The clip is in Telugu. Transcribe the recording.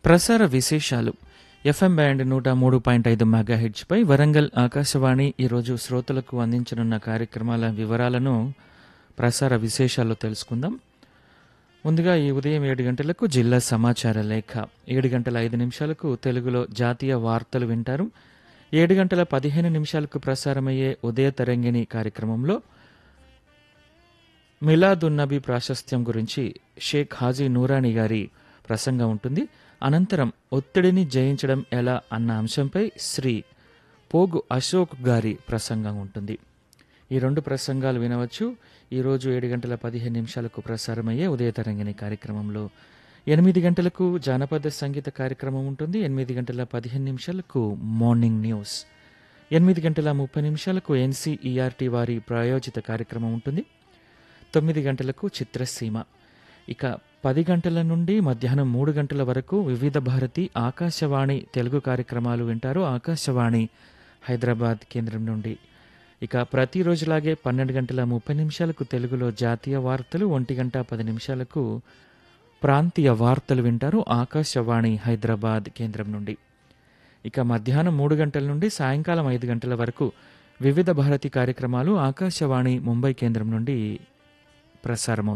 ప్రసార విశేషాలు ఎఫ్ఎం బ్యాండ్ నూట మూడు పాయింట్ ఐదు మెగాహెడ్జ్పై వరంగల్ ఆకాశవాణి ఈరోజు శ్రోతలకు అందించనున్న కార్యక్రమాల వివరాలను ప్రసార విశేషాల్లో తెలుసుకుందాం ముందుగా ఈ ఉదయం ఏడు గంటలకు జిల్లా సమాచార లేఖ ఏడు గంటల ఐదు నిమిషాలకు తెలుగులో జాతీయ వార్తలు వింటారు ఏడు గంటల పదిహేను నిమిషాలకు ప్రసారమయ్యే ఉదయ తరంగిణి కార్యక్రమంలో మిలాదున్నబీ ప్రాశస్త్యం గురించి షేక్ హాజీ నూరానీ గారి ప్రసంగం ఉంటుంది అనంతరం ఒత్తిడిని జయించడం ఎలా అన్న అంశంపై శ్రీ పోగు అశోక్ గారి ప్రసంగం ఉంటుంది ఈ రెండు ప్రసంగాలు వినవచ్చు ఈరోజు ఏడు గంటల పదిహేను నిమిషాలకు ప్రసారమయ్యే ఉదయ తరంగిణి కార్యక్రమంలో ఎనిమిది గంటలకు జానపద సంగీత కార్యక్రమం ఉంటుంది ఎనిమిది గంటల పదిహేను నిమిషాలకు మార్నింగ్ న్యూస్ ఎనిమిది గంటల ముప్పై నిమిషాలకు ఎన్సీఈఆర్టీ వారి ప్రాయోజిత కార్యక్రమం ఉంటుంది తొమ్మిది గంటలకు చిత్రసీమ ఇక పది గంటల నుండి మధ్యాహ్నం మూడు గంటల వరకు వివిధ భారతి ఆకాశవాణి తెలుగు కార్యక్రమాలు వింటారు ఆకాశవాణి హైదరాబాద్ కేంద్రం నుండి ఇక ప్రతిరోజులాగే పన్నెండు గంటల ముప్పై నిమిషాలకు తెలుగులో జాతీయ వార్తలు ఒంటి గంట పది నిమిషాలకు ప్రాంతీయ వార్తలు వింటారు ఆకాశవాణి హైదరాబాద్ కేంద్రం నుండి ఇక మధ్యాహ్నం మూడు గంటల నుండి సాయంకాలం ఐదు గంటల వరకు వివిధ భారతి కార్యక్రమాలు ఆకాశవాణి ముంబై కేంద్రం నుండి ప్రసారమవుతాయి